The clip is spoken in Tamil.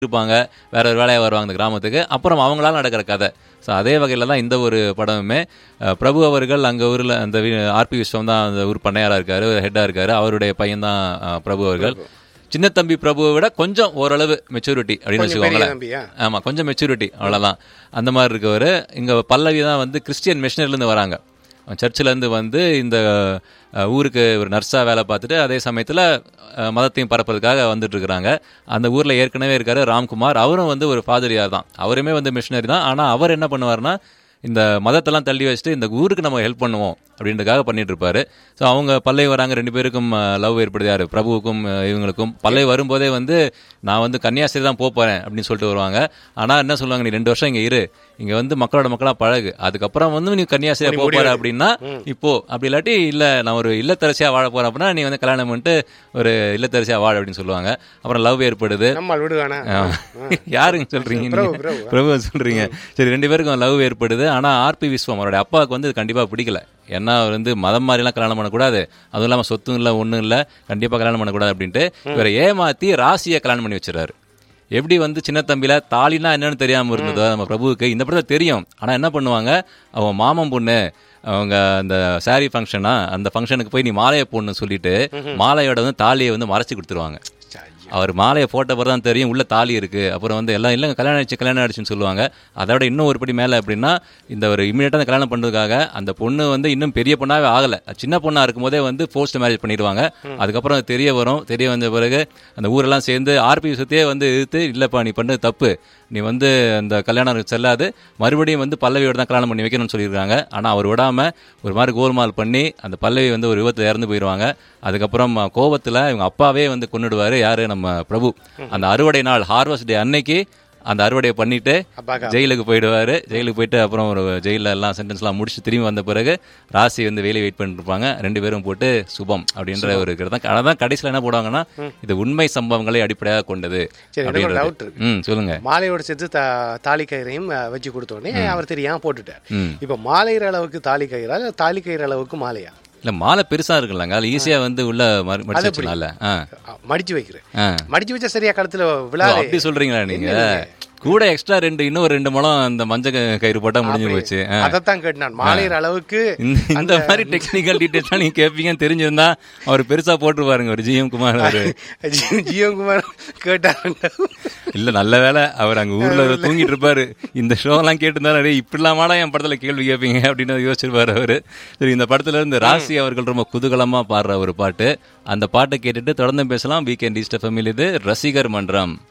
இருப்பாங்க வேற ஒரு வேலையாக வருவாங்க இந்த கிராமத்துக்கு அப்புறம் அவங்களால நடக்கிற கதை ஸோ அதே வகையில் தான் இந்த ஒரு படமுமே அஹ், பிரபு அவர்கள் அங்கே ஊரில் அந்த ஆர்பி விஸ்வம் தான் அந்த ஊர் பண்ணையாராக இருக்காரு ஹெட்டாக இருக்காரு அவருடைய பையன் தான் பிரபு அவர்கள் சின்ன தம்பி பிரபுவை விட கொஞ்சம் ஓரளவு மெச்சூரிட்டி அப்படின்னு கொஞ்சம் பெரிய வச்சுக்கோங்களேன் தம்பியா ஆமாம் கொஞ்சம் மெச்சூரிட்டி அவ்வளோதான் அந்த மாதிரி இருக்கவர் இங்கே பல்லவி தான் வந்து கிறிஸ்டியன் மிஷனரிலேருந்து வராங்க சர்ச்சிலேருந்து வந்து இந்த அஹ், ஊருக்கு ஒரு நர்ஸாக வேலை பார்த்துட்டு அதே சமயத்தில் மதத்தையும் பரப்புறதுக்காக வந்துட்டு இருக்கிறாங்க அந்த ஊரில் ஏற்கனவே இருக்காரு ராம்குமார் அவரும் வந்து ஒரு ஃபாதரியார் தான் அவருமே வந்து மிஷனரி தான் ஆனால் அவர் என்ன பண்ணுவார்னா இந்த மதத்தெல்லாம் தள்ளி வச்சுட்டு இந்த ஊருக்கு நம்ம ஹெல்ப் பண்ணுவோம் அப்படின்றதுக்காக பண்ணிட்டு இருப்பாரு ஸோ அவங்க பல்லை வராங்க ரெண்டு பேருக்கும் லவ் ஏற்படுது யாரு பிரபுவுக்கும் அஹ், இவங்களுக்கும் பல்லை வரும்போதே வந்து நான் வந்து கன்னியாஸ்திரி தான் போப் போறேன் அப்படின்னு சொல்லிட்டு வருவாங்க ஆனா என்ன சொல்லுவாங்க நீ ரெண்டு வருஷம் இங்க இரு இங்க வந்து மக்களோட மக்களா பழகு அதுக்கப்புறம் வந்து நீ கன்னியாஸ்திரியா போக போற அப்படின்னா இப்போ அப்படி இல்லாட்டி இல்ல நான் ஒரு இல்லத்தரசியா வாழ போறேன் அப்படின்னா நீ வந்து கல்யாணம் பண்ணிட்டு ஒரு இல்லத்தரசியா வாழ அப்படின்னு சொல்லுவாங்க அப்புறம் லவ் ஏற்படுது நம்மால் விடுவானா யாருங்க சொல்றீங்க நீங்க? பிரபு, பிரபு. பிரபு சொல்றீங்க சரி ரெண்டு பேருக்கும் லவ் ஏற்படுது ஆனா ஆர்பி விஸ்வம் அவருடைய அப்பாவுக்கு வந்து இது கண்டிப்பா பிடிக்கல ஏன்னா அவர் வந்து மதம் மாதிரிலாம் கல்யாணம் பண்ணக்கூடாது அதுவும் இல்லாம சொத்தும் இல்ல ஒண்ணும் இல்ல கண்டிப்பா கல்யாணம் பண்ணக்கூடாது அப்படின்ட்டு இவரை ஏமாத்தி ராசியை கல்யாணம் பண்ணி வச்சிடறாரு எப்படி வந்து சின்ன தம்பில தாலினா என்னன்னு தெரியாம இருந்ததோ நம்ம பிரபுவுக்கு இந்த படத்துல தெரியும் ஆனா என்ன பண்ணுவாங்க அவன் மாமன் பொண்ணு அவங்க அந்த சாரி ஃபங்க்ஷனா அந்த ஃபங்க்ஷனுக்கு போய் நீ மாலையை போடணும்னு சொல்லிட்டு மாலையோட வந்து தாலியை வந்து மறைச்சு கொடுத்துருவாங்க அவர் மாலையை போட்ட பிறகு தான் தெரியும் உள்ள தாலி இருக்கு அப்புறம் வந்து எல்லாம் இல்லைங்க கல்யாணம் ஆயிடுச்சு கல்யாணம் ஆயிடுச்சுன்னு சொல்லுவாங்க அதோட இன்னும் ஒரு படி மேலே அப்படின்னா இந்த ஒரு இமீடியட்டாக கல்யாணம் பண்ணுறதுக்காக அந்த பொண்ணு வந்து இன்னும் பெரிய பொண்ணாவே ஆகலை சின்ன பொண்ணா இருக்கும்போதே வந்து போஸ்ட் மேரேஜ் பண்ணிடுவாங்க அதுக்கப்புறம் அது தெரிய வரும் தெரிய வந்த பிறகு அந்த ஊரெல்லாம் சேர்ந்து ஆர்பி விஷயத்தையே வந்து எதிர்த்து இல்லைப்பா நீ பண்ணது தப்பு நீ வந்து அந்த கல்யாணம் செல்லாது மறுபடியும் வந்து பல்லவியோட தான் கல்யாணம் பண்ணி வைக்கணும்னு சொல்லியிருக்காங்க ஆனால் அவர் விடாம ஒரு மாதிரி கோல்மால் பண்ணி அந்த பல்லவி வந்து ஒரு விபத்தில் இறந்து போயிடுவாங்க அதுக்கப்புறம் கோபத்தில் இவங்க அப்பாவே வந்து கொன்னுடுவாரு யாரு நம்ம பிரபு அந்த அறுவடை நாள் ஹார்வஸ்ட் டே அன்னைக்கு அந்த அறுவடையை பண்ணிட்டு அப்பாக்கா ஜெயிலுக்கு போயிடுவாரு ஜெயிலுக்கு போயிட்டு அப்புறம் ஒரு ஜெயிலில் எல்லாம் சென்டென்ஸ்லாம் முடிச்சு திரும்பி வந்த பிறகு ராசி வந்து வேலையை வெயிட் பண்ணிட்டு இருப்பாங்க ரெண்டு பேரும் போட்டு சுபம் அப்படின்ற ஒரு தான் அதான் கடைசியில் என்ன போடுவாங்கன்னா இது உண்மை சம்பவங்களை அடிப்படையாக கொண்டது சரி எனக்கு ஒரு அப்படின்றது. டவுட் இருக்கு ம் சொல்லுங்க மாலையோட சேர்த்து தா- தாலி கயிறையும் அஹ், வச்சு கொடுத்தோடனே அவர் தெரியாம போட்டுட்டார் ம் இப்ப மாலையிற அளவுக்கு தாலி கயிறா இல்ல தாலி கயிறு அளவுக்கு மாலையா இல்ல மாலை பெருசா இருக்குல்லங்க அது ஈஸியா வந்து உள்ள மறு- மடிச்சு அது எப்படி? வச்சுனால ஆ அஹ், மடிச்சு வைக்கிறேன் ஆ மடிச்சு வச்சா சரியா கழுத்துல ஓ, விழாதே அப்படி சொல்றீங்களா நீங்க கூட எக்ஸ்ட்ரா ரெண்டு இன்னும் ஒரு ரெண்டு முழம் அந்த மஞ்சள் க- கயிறு போட்டா முடிஞ்சு போச்சு ஆ. அதைத்தான் கேட்டான் மாலையிற அளவுக்கு இந்த இந்த மாதிரி டெக்னிக்கல் டீடைல்ஸ் நீங்க கேட்பீங்கன்னு தெரிஞ்சிருந்தா அவர் பெருசா போட்டு பாருங்க ஒரு ஜிஎம் குமார் அவரு ஜி- ஜியோகுமார் கேட்டார் இல்ல நல்ல வேளை அவர் அங்க ஊர்ல தூங்கிட்டு இருப்பாரு இந்த ஷோ எல்லாம் கேட்டு இப்படிலாமாடா என் படத்துல கேள்வி கேட்பீங்க அப்படின்னு யோசிச்சிருப்பாரு அவரு சரி இந்த படத்துல இருந்து ராசி அவர்கள் ரொம்ப குதூகலமா பாடுற ஒரு பாட்டு அந்த பாட்டை கேட்டுட்டு தொடர்ந்து பேசலாம் வீக்கெண்ட் ஈஸ்ட் ஃபேமிலி இது ரசிகர் மன்றம்